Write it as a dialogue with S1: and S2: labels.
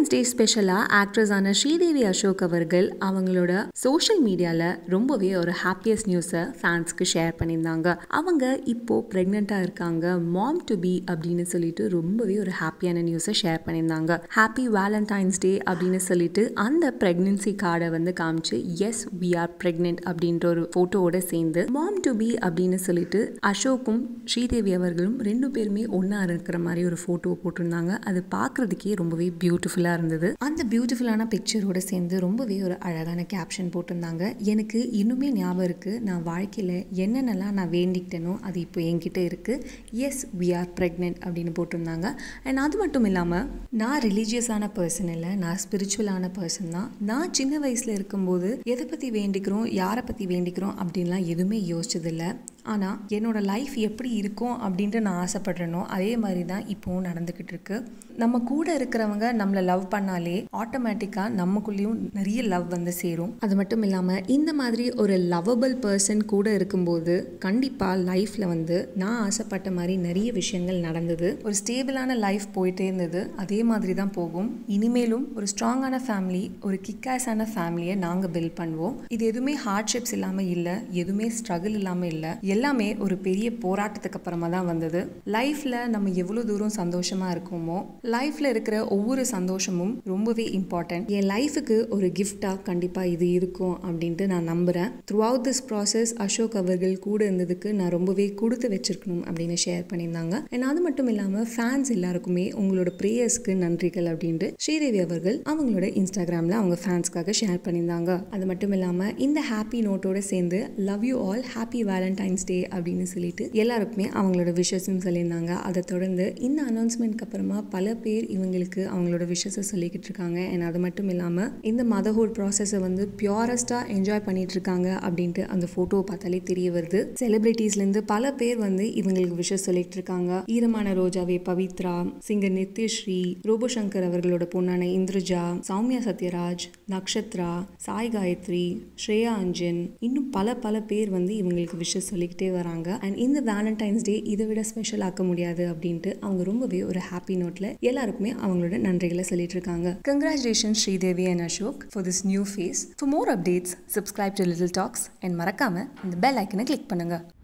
S1: Valentine's டே ஸ்பெஷலாக ஆக்ட்ரஸான ஸ்ரீதேவி அசோக் அவர்கள் அவங்களோட சோஷியல் மீடியாவில் ரொம்பவே ஒரு ஹாப்பியஸ்ட் நியூஸை ஃபேன்ஸ்க்கு ஷேர் பண்ணியிருந்தாங்க அவங்க இப்போ ப்ரெக்னெண்ட்டாக இருக்காங்க மாம் டு பி அப்படின்னு சொல்லிட்டு ரொம்பவே ஒரு ஹாப்பியான நியூஸை ஷேர் பண்ணியிருந்தாங்க ஹாப்பி வேலண்டைன்ஸ் டே அப்படின்னு சொல்லிட்டு அந்த ப்ரெக்னென்சி கார்டை வந்து காமிச்சு எஸ் வி ஆர் ப்ரெக்னென்ட் அப்படின்ற ஒரு ஃபோட்டோவோட சேர்ந்து மாம் டு பி அப்படின்னு சொல்லிட்டு அசோக்கும் ஸ்ரீதேவி அவர்களும் ரெண்டு பேருமே ஒன்றா இருக்கிற மாதிரி ஒரு ஃபோட்டோவை போட்டிருந்தாங்க அது பார்க்குறதுக்கே ரொம்பவே பியூட்டிஃபுல்லாக இருந்தது அந்த பியூட்டிஃபுல்லான பிக்சரோட சேர்ந்து ரொம்பவே ஒரு அழகான கேப்ஷன் போட்டிருந்தாங்க எனக்கு இன்னுமே ஞாபகம் இருக்குது நான் வாழ்க்கையில் என்னென்னலாம் நான் வேண்டிக்கிட்டேனோ அது இப்போ என்கிட்ட இருக்குது எஸ் வி ஆர் ப்ரெக்னென்ட் அப்படின்னு போட்டிருந்தாங்க அண்ட் அது மட்டும் இல்லாமல் நான் ரிலீஜியஸான பர்சன் இல்லை நான் ஸ்பிரிச்சுவலான பர்சன் தான் நான் சின்ன வயசில் இருக்கும்போது எதை பற்றி வேண்டிக்கிறோம் யாரை பற்றி வேண்டிக்கிறோம் அப்படின்லாம் எதுவுமே யோசிச்சதில்லை ஆனால் என்னோட லைஃப் எப்படி இருக்கும் அப்படின்ட்டு நான் ஆசைப்படுறேனோ அதே மாதிரி தான் இப்போவும் நடந்துக்கிட்டு இருக்கு நம்ம கூட இருக்கிறவங்க நம்மளை லவ் பண்ணாலே ஆட்டோமேட்டிக்காக நமக்குள்ளேயும் நிறைய லவ் வந்து சேரும் அது மட்டும் இல்லாமல் இந்த மாதிரி ஒரு லவ்வபிள் பர்சன் கூட இருக்கும்போது கண்டிப்பாக லைஃப்பில் வந்து நான் ஆசைப்பட்ட மாதிரி நிறைய விஷயங்கள் நடந்தது ஒரு ஸ்டேபிளான லைஃப் போயிட்டே இருந்தது அதே மாதிரி தான் போகும் இனிமேலும் ஒரு ஸ்ட்ராங்கான ஃபேமிலி ஒரு கிக்காஸான ஃபேமிலியை நாங்கள் பில்ட் பண்ணுவோம் இது எதுவுமே ஹார்ட்ஷிப்ஸ் இல்லாமல் இல்லை எதுவுமே ஸ்ட்ரகிள் இல்லாமல் இல்லை எல்லாமே ஒரு பெரிய போராட்டத்துக்கு அப்புறமா தான் வந்தது லைஃப்பில் நம்ம எவ்வளோ தூரம் சந்தோஷமாக இருக்கோமோ லைஃப்பில் இருக்கிற ஒவ்வொரு சந்தோஷமும் ரொம்பவே இம்பார்ட்டன்ட் என் லைஃபுக்கு ஒரு கிஃப்டாக கண்டிப்பாக இது இருக்கும் அப்படின்ட்டு நான் நம்புகிறேன் throughout this process Ashok அவர்கள் கூட இருந்ததுக்கு நான் ரொம்பவே கொடுத்து வச்சிருக்கணும் அப்படின்னு ஷேர் பண்ணியிருந்தாங்க அண்ட் அது மட்டும் இல்லாமல் ஃபேன்ஸ் எல்லாருக்குமே உங்களோட ப்ரேயர்ஸ்க்கு நன்றிகள் அப்படின்ட்டு ஸ்ரீதேவி அவர்கள் அவங்களோட இன்ஸ்டாகிராமில் அவங்க ஃபேன்ஸ்க்காக ஷேர் பண்ணியிருந்தாங்க அது மட்டும் இல்லாமல் இந்த ஹாப்பி நோட்டோட சேர்ந்து love you all happy Valentine's day அப்படின்னு சொல்லிட்டு எல்லாருக்குமே அவங்களோட விஷஸும் சொல்லியிருந்தாங்க அதை தொடர்ந்து இந்த அனௌன்ஸ்மெண்ட்க்கு அப்புறமா பல பேர் இவங்களுக்கு அவங்களோட விஷஸை சொல்லிக்கிட்டு இருக்காங்க அண்ட் அது மட்டும் இல்லாமல் இந்த மதர்ஹுட் ப்ராசஸை வந்து பியூரஸ்டாக என்ஜாய் பண்ணிட்டு இருக்காங்க அப்படின்ட்டு அந்த ஃபோட்டோவை பார்த்தாலே தெரிய வருது செலிபிரிட்டிஸ்லேருந்து பல பேர் வந்து இவங்களுக்கு விஷஸ் சொல்லிட்டு இருக்காங்க ஈரமான ரோஜாவே பவித்ரா சிங்கர் நித்யஸ்ரீ ரோபோ சங்கர் அவர்களோட பொண்ணான இந்திரஜா சௌமியா சத்யராஜ் நக்ஷத்ரா சாய் காயத்ரி ஸ்ரேயா அஞ்சன் இன்னும் பல பல பேர் வந்து இவங்களுக்கு விஷஸ் சொல்லிக்கிட்டே வராங்க அண்ட் இந்த வேலண்டைன்ஸ் டே இதை விட ஸ்பெஷல் ஆக்க முடியாது அப்படின்ட்டு அவங்க ரொம்பவே ஒரு ஹாப்பி நோட்ல எல்லாருக்குமே அவங்களோட நன்றிகளை சொல்லிட்டு இருக்காங்க congratulation Sridevi and Ashok for this new phase for more updates subscribe to little talks and மறக்காம இந்த பெல் ஐக்கனை கிளிக் பண்ணுங்க